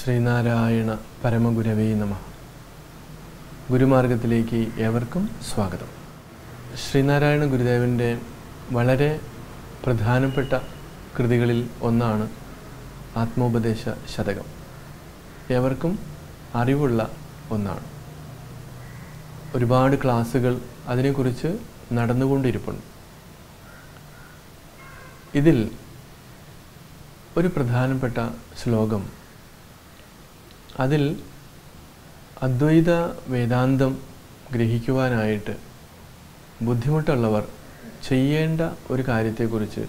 ശ്രീനാരായണ പരമഗുരവേ നമ ഗുരുമാർഗത്തിലേക്ക് ഏവർക്കും സ്വാഗതം ശ്രീനാരായണ ഗുരുദേവൻ്റെ വളരെ പ്രധാനപ്പെട്ട കൃതികളിൽ ഒന്നാണ് ആത്മോപദേശ ശതകം ഏവർക്കും അറിവുള്ള ഒന്നാണ് ഒരുപാട് ക്ലാസ്സുകൾ അതിനെക്കുറിച്ച് നടന്നുകൊണ്ടിരിപ്പുണ്ട് ഇതിൽ ഒരു പ്രധാനപ്പെട്ട ശ്ലോകം അതിൽ അദ്വൈത വേദാന്തം ഗ്രഹിക്കുവാനായിട്ട് ബുദ്ധിമുട്ടുള്ളവർ ചെയ്യേണ്ട ഒരു കാര്യത്തെക്കുറിച്ച്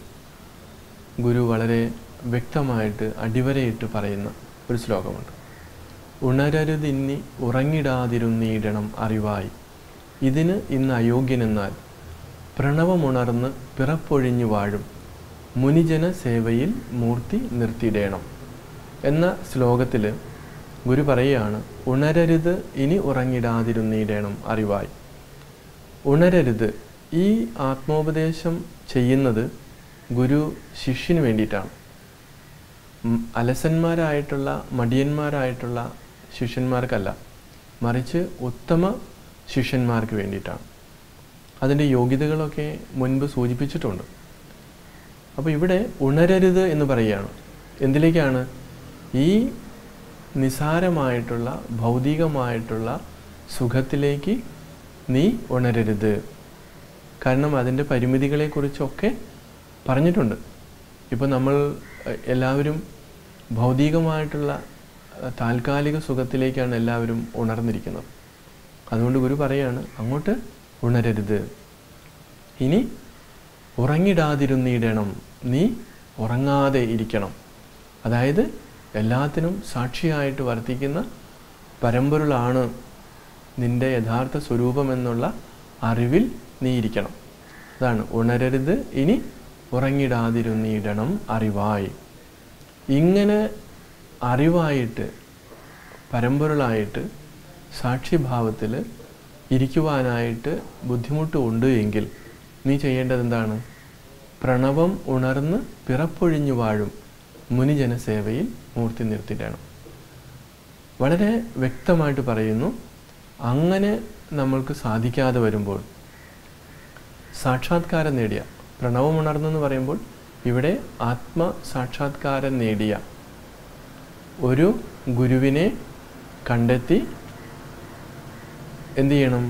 ഗുരു വളരെ വ്യക്തമായിട്ട് അടിവരയിട്ട് പറയുന്ന ഒരു ശ്ലോകമുണ്ട് ഉണരരുതിന്നി ഉറങ്ങിടാതിരുന്നീടണം അറിവായി ഇതിന് ഇന്ന് അയോഗ്യനെന്നാൽ പ്രണവമുണർന്ന് പിറപ്പൊഴിഞ്ഞു വാഴും മുനിജന സേവയിൽ മൂർത്തി നിർത്തിയിടേണം എന്ന ശ്ലോകത്തിൽ ഗുരു പറയുകയാണ് ഉണരരുത് ഇനി ഉറങ്ങിടാതിരുന്നിടേണം അറിവായി ഉണരരുത് ഈ ആത്മോപദേശം ചെയ്യുന്നത് ഗുരു ശിഷ്യന് വേണ്ടിയിട്ടാണ് ഉം, അലസന്മാരായിട്ടുള്ള മടിയന്മാരായിട്ടുള്ള ശിഷ്യന്മാർക്കല്ല മറിച്ച് ഉത്തമ ശിഷ്യന്മാർക്ക് വേണ്ടിയിട്ടാണ് അതിൻ്റെ യോഗ്യതകളൊക്കെ മുൻപ് സൂചിപ്പിച്ചിട്ടുണ്ട് അപ്പോൾ ഇവിടെ ഉണരരുത് എന്ന് പറയുകയാണ് എന്തിലേക്കാണ് ഈ നിസാരമായിട്ടുള്ള ഭൗതികമായിട്ടുള്ള സുഖത്തിലേക്ക് നീ ഉണരരുത് കാരണം അതിൻ്റെ പരിമിതികളെക്കുറിച്ചൊക്കെ പറഞ്ഞിട്ടുണ്ട് ഇപ്പോൾ നമ്മൾ എ, എല്ലാവരും ഭൗതികമായിട്ടുള്ള എ, താൽക്കാലിക സുഖത്തിലേക്കാണ് എല്ലാവരും ഉണർന്നിരിക്കുന്നത് അതുകൊണ്ട് ഗുരു പറയാണ് അങ്ങോട്ട് ഉണരരുത് ഇനി ഉറങ്ങിടാതിരുന്നിടണം നീ ഉറങ്ങാതെ ഇരിക്കണം അതായത് എല്ലാത്തിനും സാക്ഷിയായിട്ട് വർത്തിക്കുന്ന പരമ്പൊരുളാണ് നിന്റെ യഥാർത്ഥ സ്വരൂപമെന്നുള്ള അറിവിൽ നീ ഇരിക്കണം അതാണ് ഉണരരുത് ഇനി ഉറങ്ങിടാതിരുന്നിടണം അറിവായി ഇങ്ങനെ അറിവായിട്ട് പരമ്പൊരുളായിട്ട് സാക്ഷിഭാവത്തിൽ ഇരിക്കുവാനായിട്ട് ബുദ്ധിമുട്ട് ഉണ്ട് എങ്കിൽ നീ ചെയ്യേണ്ടത് എന്താണ് പ്രണവം ഉണർന്ന് പിറപ്പൊഴിഞ്ഞു വാഴും മുനിജനസേവയിൽ മൂർത്തി നിർത്തിയിടണം വളരെ വ്യക്തമായിട്ട് പറയുന്നു അങ്ങനെ നമ്മൾക്ക് സാധിക്കാതെ വരുമ്പോൾ സാക്ഷാത്കാരം നേടിയ പ്രണവം ഉണർന്നെന്ന് പറയുമ്പോൾ ഇവിടെ ആത്മ സാക്ഷാത്കാരം നേടിയ ഒരു ഗുരുവിനെ കണ്ടെത്തി എന്ത് ചെയ്യണം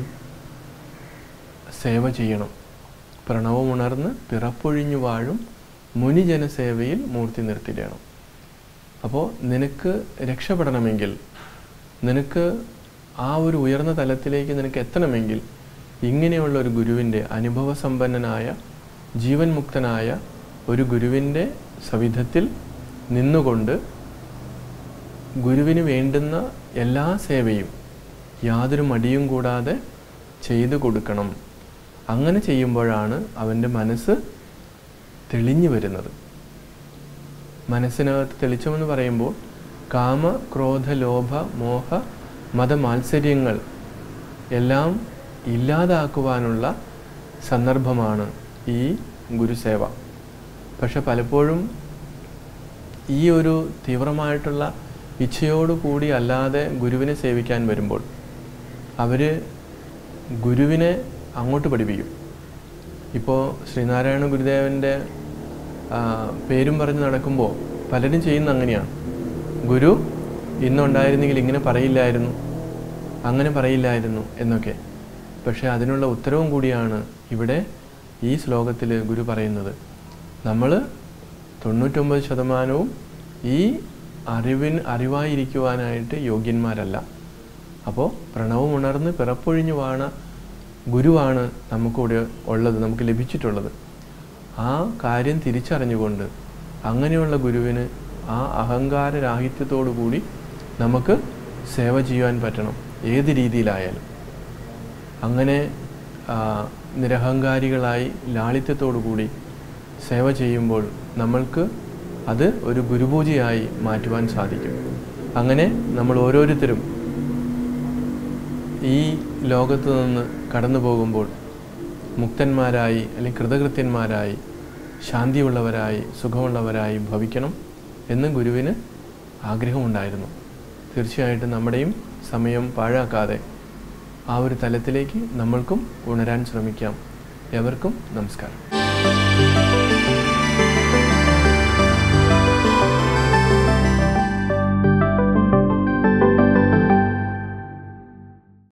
സേവ ചെയ്യണം പ്രണവം ഉണർന്ന് പിറപ്പൊഴിഞ്ഞു വാഴും മുനിജനസേവയിൽ മൂർത്തി നിർത്തിയിടണം അപ്പോൾ നിനക്ക് രക്ഷപ്പെടണമെങ്കിൽ നിനക്ക് ആ ഒരു ഉയർന്ന തലത്തിലേക്ക് നിനക്ക് എത്തണമെങ്കിൽ ഇങ്ങനെയുള്ള ഒരു ഗുരുവിൻ്റെ അനുഭവസമ്പന്നനായ ജീവൻ മുക്തനായ ഒരു ഗുരുവിൻ്റെ സവിധത്തിൽ നിന്നുകൊണ്ട് ഗുരുവിന് വേണ്ടുന്ന എല്ലാ സേവയും യാതൊരു മടിയും കൂടാതെ ചെയ്തു കൊടുക്കണം അങ്ങനെ ചെയ്യുമ്പോഴാണ് അവൻ്റെ മനസ്സ് തെളിഞ്ഞു വരുന്നത് മനസ്സിനകത്ത് തെളിച്ചമെന്ന് പറയുമ്പോൾ കാമ ക്രോധ ലോഭ മോഹ മതമാത്സര്യങ്ങൾ എല്ലാം ഇല്ലാതാക്കുവാനുള്ള സന്ദർഭമാണ് ഈ ഗുരുസേവ പക്ഷെ പലപ്പോഴും ഈ ഒരു തീവ്രമായിട്ടുള്ള ഇച്ഛയോടുകൂടി അല്ലാതെ ഗുരുവിനെ സേവിക്കാൻ വരുമ്പോൾ അവർ ഗുരുവിനെ അങ്ങോട്ട് പഠിപ്പിക്കും ഇപ്പോൾ ശ്രീനാരായണ ഗുരുദേവൻ്റെ ആ, പേരും പറഞ്ഞ് നടക്കുമ്പോൾ പലരും ചെയ്യുന്ന അങ്ങനെയാണ് ഗുരു ഇന്നുണ്ടായിരുന്നെങ്കിൽ ഇങ്ങനെ പറയില്ലായിരുന്നു അങ്ങനെ പറയില്ലായിരുന്നു എന്നൊക്കെ പക്ഷേ അതിനുള്ള ഉത്തരവും കൂടിയാണ് ഇവിടെ ഈ ശ്ലോകത്തിൽ ഗുരു പറയുന്നത് നമ്മൾ തൊണ്ണൂറ്റൊമ്പത് ശതമാനവും ഈ അറിവിന് അറിവായിരിക്കുവാനായിട്ട് യോഗ്യന്മാരല്ല അപ്പോൾ പ്രണവം ഉണർന്ന് പിറപ്പൊഴിഞ്ഞു വാണ ഗുരുവാണ് നമുക്കിവിടെ ഉള്ളത് നമുക്ക് ലഭിച്ചിട്ടുള്ളത് ആ കാര്യം തിരിച്ചറിഞ്ഞുകൊണ്ട് അങ്ങനെയുള്ള ഗുരുവിന് ആ അഹങ്കാരരാഹിത്യത്തോടു കൂടി നമുക്ക് സേവ ചെയ്യുവാൻ പറ്റണം ഏത് രീതിയിലായാലും അങ്ങനെ ആ, നിരഹങ്കാരികളായി ലാളിത്യത്തോടു കൂടി സേവ ചെയ്യുമ്പോൾ നമ്മൾക്ക് അത് ഒരു ഗുരുപൂജയായി മാറ്റുവാൻ സാധിക്കും അങ്ങനെ നമ്മൾ ഓരോരുത്തരും ഈ ലോകത്ത് നിന്ന് കടന്നു പോകുമ്പോൾ മുക്തന്മാരായി അല്ലെങ്കിൽ കൃതകൃത്യന്മാരായി ശാന്തിയുള്ളവരായി സുഖമുള്ളവരായി ഭവിക്കണം എന്ന് ഗുരുവിന് ആഗ്രഹമുണ്ടായിരുന്നു തീർച്ചയായിട്ടും നമ്മുടെയും സമയം പാഴാക്കാതെ ആ ഒരു തലത്തിലേക്ക് നമ്മൾക്കും ഉണരാൻ ശ്രമിക്കാം എവർക്കും നമസ്കാരം